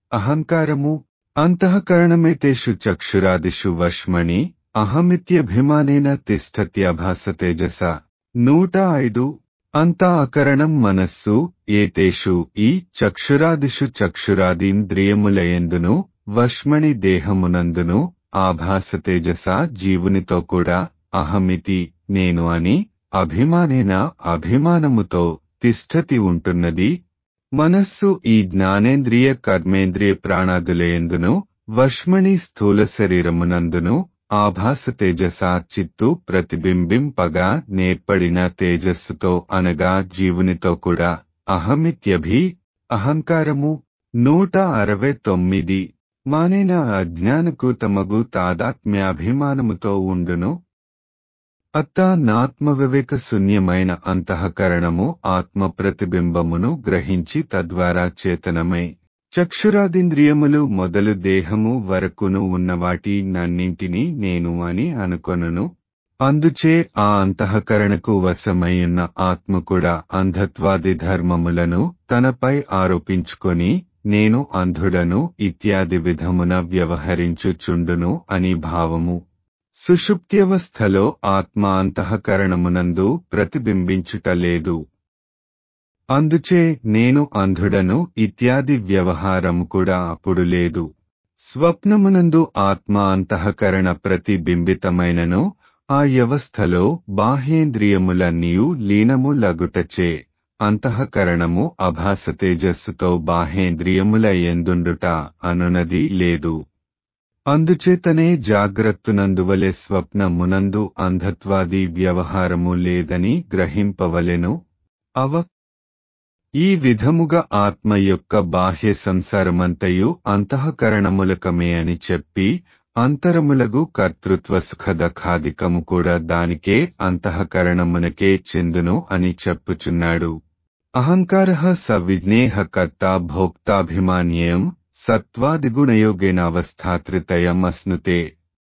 అహంకారము అంతఃకరణమేతేషు చక్షురాదిషు వష్మణి అహమిత్యభిమానేన తిష్టత్యభాసతేజస నూట ఐదు అంతా అకరణం మనస్సు ఏతేషు ఈ చక్షురాదిషు చక్షురాదీంద్రియములయందును వష్మణి దేహమునందును ఆభాసతేజస జీవునితో కూడా అహమితి నేను అని అభిమానేన అభిమానముతో తిష్టతి ఉంటున్నది మనస్సు ఈ జ్ఞానేంద్రియ కర్మేంద్రియ ప్రాణాదులయందును వష్మణి స్థూల శరీరమునందును ఆభాస తేజస చిత్తు ప్రతిబింబింపగా నేర్పడిన తేజస్సుతో అనగా జీవునితో కూడా అహమిత్యభి అహంకారము నూట అరవై తొమ్మిది మానేన అజ్ఞానకూతమగు తాదాత్మ్యాభిమానముతో ఉండును అత్త నాత్మవివేక శూన్యమైన అంతఃకరణము ఆత్మ ప్రతిబింబమును గ్రహించి తద్వారా చేతనమై చక్షురాదింద్రియములు మొదలు దేహము వరకును ఉన్నవాటి నన్నింటినీ నేను అని అనుకొనును అందుచే ఆ అంతఃకరణకు వశమయ్యున్న ఆత్మ కూడా అంధత్వాది ధర్మములను తనపై ఆరోపించుకొని నేను అంధుడను ఇత్యాది విధమున వ్యవహరించుచుండును అని భావము సుషుప్త్యవస్థలో ఆత్మ అంతఃకరణమునందు ప్రతిబింబించుట లేదు అందుచే నేను అంధుడను ఇత్యాది వ్యవహారం కూడా అప్పుడు లేదు స్వప్నమునందు ఆత్మ అంతఃకరణ ప్రతిబింబితమైనను ఆ వ్యవస్థలో బాహ్యేంద్రియములన్నీయు లీనము లగుటచే అంతఃకరణము అభాస తేజస్సుతో బాహ్యేంద్రియముల ఎందుండుట అనునది లేదు అందుచేతనే జాగ్రత్తనందువలె స్వప్నమునందు అంధత్వాది వ్యవహారము లేదని గ్రహింపవలెను అవ ఈ విధముగా ఆత్మ యొక్క బాహ్య సంసారమంతయు అంతఃకరణములకమే అని చెప్పి అంతరములగు కర్తృత్వ సుఖదఖాదికము కూడా దానికే అంతఃకరణమునకే చెందును అని చెప్పుచున్నాడు అహంకార స విజ్ఞేహ కర్త భోక్తాభిమాన్యం సత్వాదిగుణయోగేనావస్థాత్రితయం అస్నుతే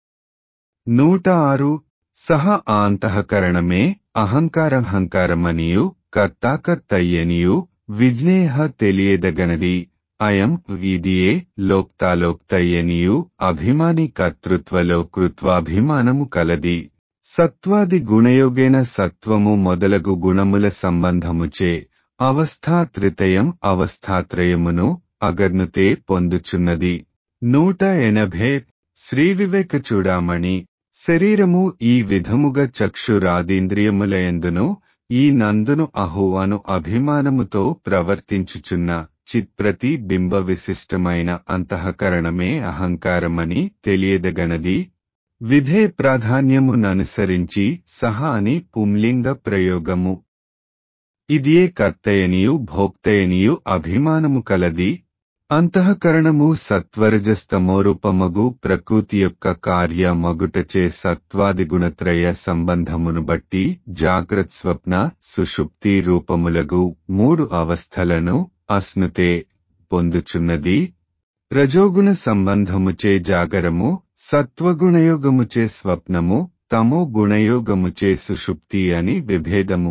నూట ఆరు సహ ఆ అంతఃకరణమే అహంకారహంకారమనియు కర్తాకర్తయ్యనియు విజ్ఞేహ తెలియదగనది అయం వీదియే లోక్తాలోక్తయ్యనియు అభిమాని కర్తృత్వలో కృత్వాభిమానము కలది సత్వాది గుణయోగేన సత్వము మొదలగు గుణముల సంబంధముచే అవస్థాత్రితయం అవస్థాత్రయమును అగర్నుతే పొందుచున్నది నూట ఎనభై శ్రీ వివేక చూడామణి శరీరము ఈ విధముగా చక్షురాదీంద్రియములయందును ఈ నందును అహోవాను అభిమానముతో ప్రవర్తించుచున్న చిత్ప్రతి బింబ విశిష్టమైన అంతఃకరణమే అహంకారమని తెలియదగనది విధే ప్రాధాన్యముననుసరించి సహా అని పుంలింగ ప్రయోగము ఇదియే కర్తయనియు భోక్తయనియు అభిమానము కలది అంతఃకరణము సత్వరజస్తమోరూపమగు ప్రకృతి యొక్క కార్య మగుటచే సత్వాది గుణత్రయ సంబంధమును బట్టి జాగ్రత్ స్వప్న సుషుప్తి రూపములగు మూడు అవస్థలను అస్నుతే పొందుచున్నది రజోగుణ సంబంధముచే జాగరము సత్వగుణయోగముచే స్వప్నము తమో గుణయోగముచే సుషుప్తి అని విభేదము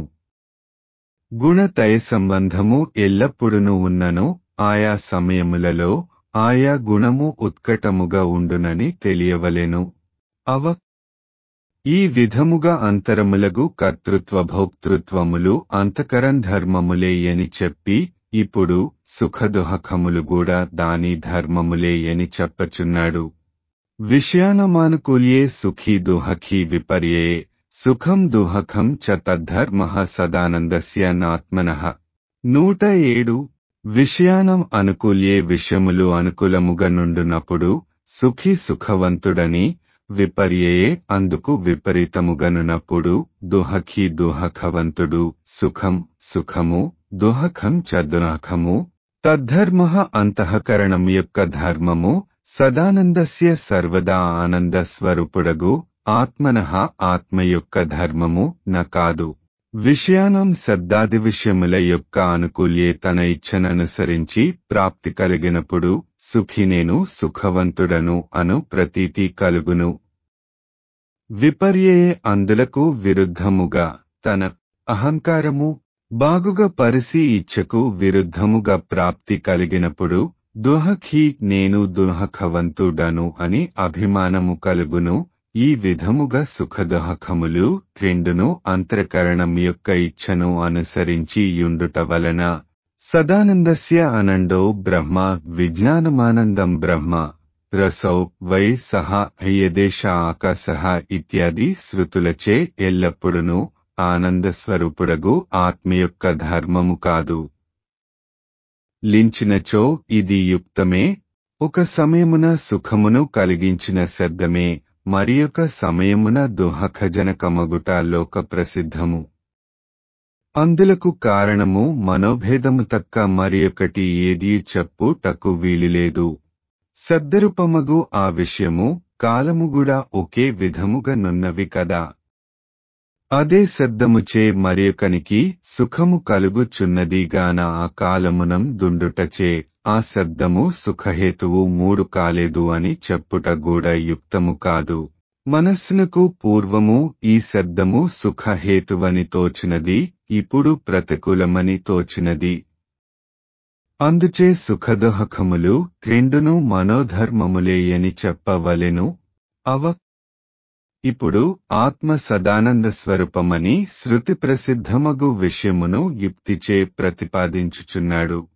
గుణతయ సంబంధము ఎల్లప్పుడును ఉన్నను ఆయా సమయములలో ఆయా గుణము ఉత్కటముగా ఉండునని తెలియవలెను అవ ఈ విధముగా అంతరములగు కర్తృత్వ భోక్తృత్వములు అంతకరం ధర్మములేయని చెప్పి ఇప్పుడు సుఖదుహకములు కూడా దాని ధర్మములేయని చెప్పచున్నాడు విషయానమానుకూల్యే సుఖీ దుహఖీ విపర్యే సుఖం దుహఖం చ తద్ధర్మ సదానందస్య నాత్మన నూట ఏడు విషయానం అనుకూల్యే విషయములు అనుకూలముగా నుండునప్పుడు సుఖి సుఖవంతుడని విపర్యయే అందుకు విపరీతముగనున్నప్పుడు దుహఖి దుహఖవంతుడు సుఖం సుఖము దుహఖం చ దుహఖము తద్ధర్మ అంతఃకరణం యొక్క ధర్మము సదానందస్య సర్వదా ఆనంద స్వరూపుడగు ఆత్మన ఆత్మ యొక్క ధర్మము న కాదు విషయానం శబ్దాది విషయముల యొక్క అనుకూల్యే తన ఇచ్ఛననుసరించి ప్రాప్తి కలిగినప్పుడు సుఖినేను సుఖవంతుడను అను ప్రతీతి కలుగును విపర్యే అందులకు విరుద్ధముగా తన అహంకారము బాగుగా పరిసి ఇచ్ఛకు విరుద్ధముగా ప్రాప్తి కలిగినప్పుడు దుహఖీ నేను దుహఖవంతుడను అని అభిమానము కలుగును ఈ విధముగా సుఖదుహఖములు రెండును అంతరకరణం యొక్క ఇచ్ఛను అనుసరించి యుండుట వలన సదానందస్య అనండో బ్రహ్మ విజ్ఞానమానందం బ్రహ్మ రసౌ వై సహ యదేశ ఆకాశ ఇత్యాది శృతులచే ఎల్లప్పుడునూ ఆనందస్వరూపుడగు ఆత్మ యొక్క ధర్మము కాదు లించినచో ఇది యుక్తమే ఒక సమయమున సుఖమును కలిగించిన శబ్దమే మరియొక సమయమున దుహఖజనకమగుట లోక ప్రసిద్ధము అందులకు కారణము మనోభేదము తక్క మరియొకటి ఏదీ చెప్పుటకు వీలులేదు శబ్దరూపమగు ఆ విషయము కాలము కూడా ఒకే విధముగా నున్నవి కదా అదే శబ్దముచే మరియొకనికి సుఖము కలుగుచున్నది గాన ఆ కాలమునం దుండుటచే ఆ శబ్దము సుఖహేతువు మూడు కాలేదు అని చెప్పుట కూడా యుక్తము కాదు మనస్సునకు పూర్వము ఈ శబ్దము సుఖహేతువని తోచినది ఇప్పుడు ప్రతికూలమని తోచినది అందుచే సుఖదుహకములు రెండును మనోధర్మములేయని చెప్పవలెను అవ ఇప్పుడు ఆత్మ సదానంద స్వరూపమని శృతి ప్రసిద్ధమగు విషయమును యుక్తిచే ప్రతిపాదించుచున్నాడు